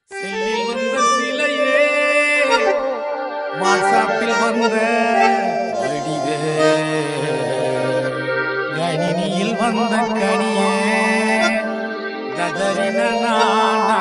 செல்லில் வந்த சிலையே வாட்ஸ்அப்பில் வந்த வடிவே கணினியில் வந்த கனியே கதறின நானா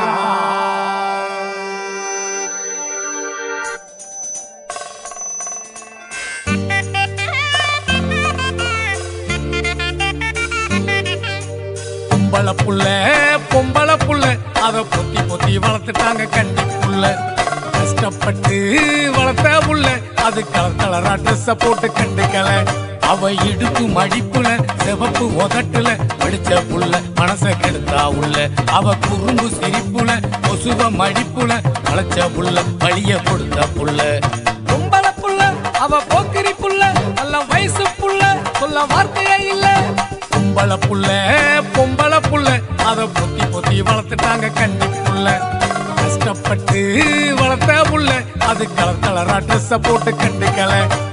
பொம்பள புள்ள பொம்பள புள்ள அத பொத்தி பொத்தி வளர்த்துட்டாங்க கண்டி புள்ள கஷ்டப்பட்டு வளர்த்த புள்ள அது கலர் கலரா ட்ரெஸ்ஸ போட்டு கண்டுக்கல அவ இடுப்பு மடிப்புல சிவப்பு உதட்டுல படிச்ச புள்ள மனச கெடுத்தா உள்ள அவ குறும்பு சிரிப்புல கொசுவ மடிப்புல வளைச்ச புள்ள வழிய கொடுத்த புள்ள பொம்பள புள்ள அவ போக்கிரி புள்ள நல்ல வயசு புள்ள சொல்ல வார்த்தையே இல்ல பொம்பள புள்ள பொம்பள புள்ள அத பொத்தி பொத்தி வளர்த்துட்டாங்க கண்டி புள்ள கஷ்டப்பட்டு வளர்த்த புள்ள அது கலர் கலரா ட்ரெஸ்ஸ போட்டு கண்டுக்கல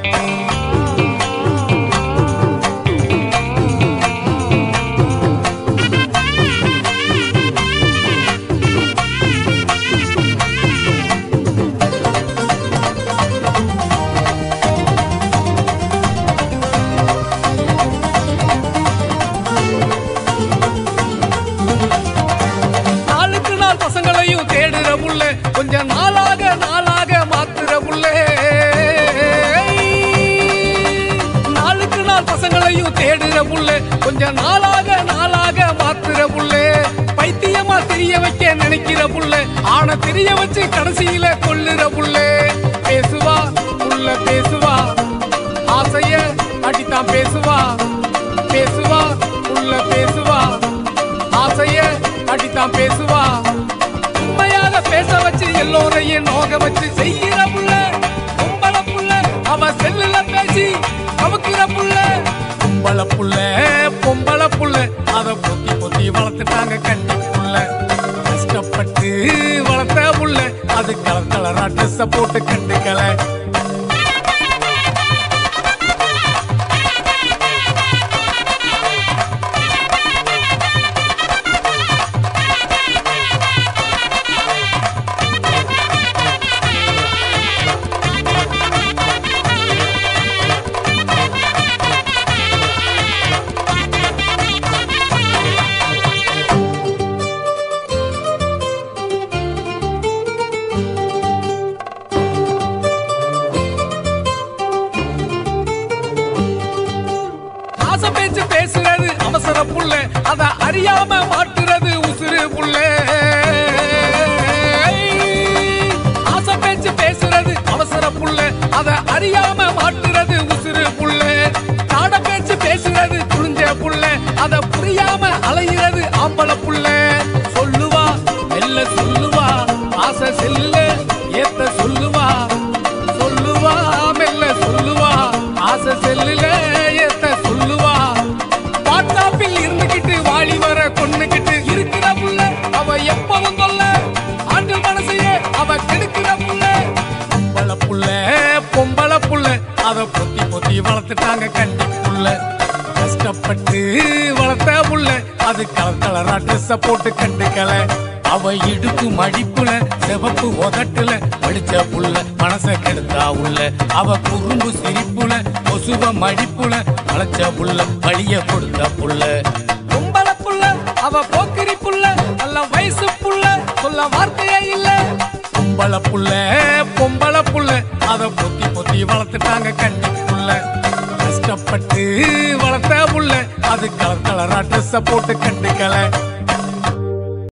நாளுக்கு நாள் பசங்களையும் தேடுற புள்ள கொஞ்ச நாளாக நாளாக மாத்துற புள்ள நாளுக்கு நாள் பசங்களையும் தேடுற புள்ள கொஞ்ச நாளாக நாளாக மாத்துற புள்ள பைத்தியமா தெரிய வைக்க நினைக்கிற புள்ள ஆன தெரிய வச்சு கடைசியில கொல்லுற புள்ள பேசுவா புள்ள பேசுவா ஆசைய அடித்தான் பேசுவா பேசுவா புள்ள பேசுவா ஆசைய அடித்தான் பேசுவா உண்மையாக பேச வச்சு எல்லோரையும் நோக வச்சு செய்கிற புள்ள கும்பல புள்ள அவ செல்லுல பேசி கவுக்கிற புள்ள கும்பல புள்ள பொம்பள புள்ள அத பொத்தி பொத்தி வளர்த்துட்டாங்க கண்டி புள்ள கஷ்டப்பட்டு வளர்த்த புள்ள அது கலர் கலரா ட்ரெஸ்ஸ போட்டு கண்டுக்கல ஆசை பேச்சு பேசுறது அவசர புள்ள அத அறியாம மாட்டுறது உசுறு புள்ள ஆசை பேச்சு பேசுறது அவசர புள்ள அத அறியாம மாட்டுறது உசுறு புள்ள காட பேச்சு பேசுறது புரிஞ்ச புள்ள அத புரியாம அலையிறது ஆம்பள புள்ள சொல்லுவா மெல்ல சொல்லுவா ஆசை செல்ல ஏத்த சொல்லுவா சொல்லுவா மெல்ல சொல்லுவா ஆசை செல்லுல ஏத்த சொல்லுவா வாட்ஸ்அப்பில் இருந்துகிட்டு வாழி வர கொண்டுகிட்டு இருக்கிற புள்ள அவ எப்பவும் சொல்ல ஆண்கள் மனசையே அவ கெடுக்கிற புள்ள பொம்பள புள்ள பொம்பள புள்ள அத பொத்தி பொத்தி வளர்த்துட்டாங்க கண்டி புள்ள கஷ்டப்பட்டு வளர்த்த புள்ள அது கலர் கலரா ட்ரெஸ்ஸ போட்டு கண்டுக்கல அவ இடுப்பு மடிப்புல சிவப்பு உதட்டுல படிச்ச புள்ள மனச கெடுத்தா உள்ள அவ குறும்பு சிரிப்புல கொசுவ மடிப்புல வளைச்ச புள்ள வழிய கொடுத்த புள்ள பொம்பள புள்ள அவ போக்கிரி புள்ள நல்ல வயசு புள்ள சொல்ல வார்த்தையே இல்ல பொம்பள புள்ள பொம்பள புள்ள அத பொத்தி பொத்தி வளர்த்துட்டாங்க கண்டி புள்ள கஷ்டப்பட்டு வளர்த்த புள்ள அது கலர் கலரா ட்ரெஸ்ஸ போட்டு கண்டுக்கல